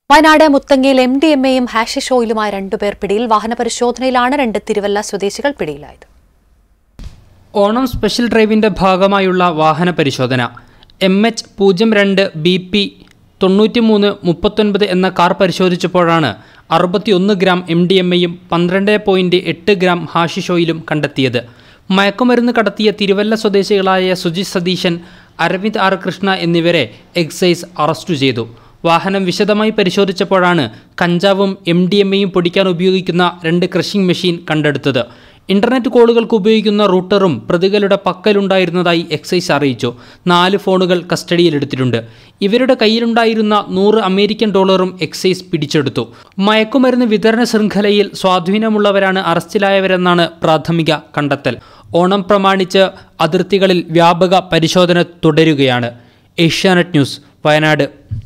വയനാട് മുത്തങ്ങയിൽ M D M എയും hashish ഓയിലുമായ രണ്ടുപേർ പിടിയിൽ വാഹന പരിശോധനയിലാണ് രണ്ട് തിരുവല്ല സ്വദേശികൾ പിടിയിലായത് ഓണം സ്പെഷ്യൽ ഡ്രൈവിന്റെ ഭാഗമായുള്ള വാഹന പരിശോധന എം എച്ച് പൂജ്യം രണ്ട് ബി പി തൊണ്ണൂറ്റിമൂന്ന് മുപ്പത്തൊൻപത് എന്ന കാർ പരിശോധിച്ചപ്പോഴാണ് അറുപത്തിയൊന്ന് ഗ്രാം എം ഡി എം എയും പന്ത്രണ്ട് പോയിൻറ്റ് എട്ട് ഗ്രാം ഹാഷിഷ് ഓയിലും കണ്ടെത്തിയത് മയക്കുമരുന്ന് കടത്തിയ തിരുവല്ല സ്വദേശികളായ സുജിത് സതീശൻ അരവിന്ദ് ആർ കൃഷ്ണ എന്നിവരെ എക്സൈസ് അറസ്റ്റ് ചെയ്തു വാഹനം വിശദമായി പരിശോധിച്ചപ്പോഴാണ് കഞ്ചാവും എം ഡി എം എയും പൊടിക്കാൻ ഉപയോഗിക്കുന്ന രണ്ട് ക്രഷിംഗ് മെഷീൻ കണ്ടെടുത്തത് ഇന്റർനെറ്റ് കോളുകൾക്ക് ഉപയോഗിക്കുന്ന റൂട്ടറും പ്രതികളുടെ പക്കലുണ്ടായിരുന്നതായി എക്സൈസ് അറിയിച്ചു നാല് ഫോണുകൾ കസ്റ്റഡിയിലെടുത്തിട്ടുണ്ട് ഇവരുടെ കയ്യിലുണ്ടായിരുന്ന നൂറ് അമേരിക്കൻ ഡോളറും എക്സൈസ് പിടിച്ചെടുത്തു മയക്കുമരുന്ന് വിതരണ ശൃംഖലയിൽ സ്വാധീനമുള്ളവരാണ് അറസ്റ്റിലായവരെന്നാണ് പ്രാഥമിക കണ്ടെത്തൽ ഓണം പ്രമാണിച്ച് അതിർത്തികളിൽ വ്യാപക പരിശോധന തുടരുകയാണ് ഏഷ്യാനെറ്റ് ന്യൂസ് വയനാട്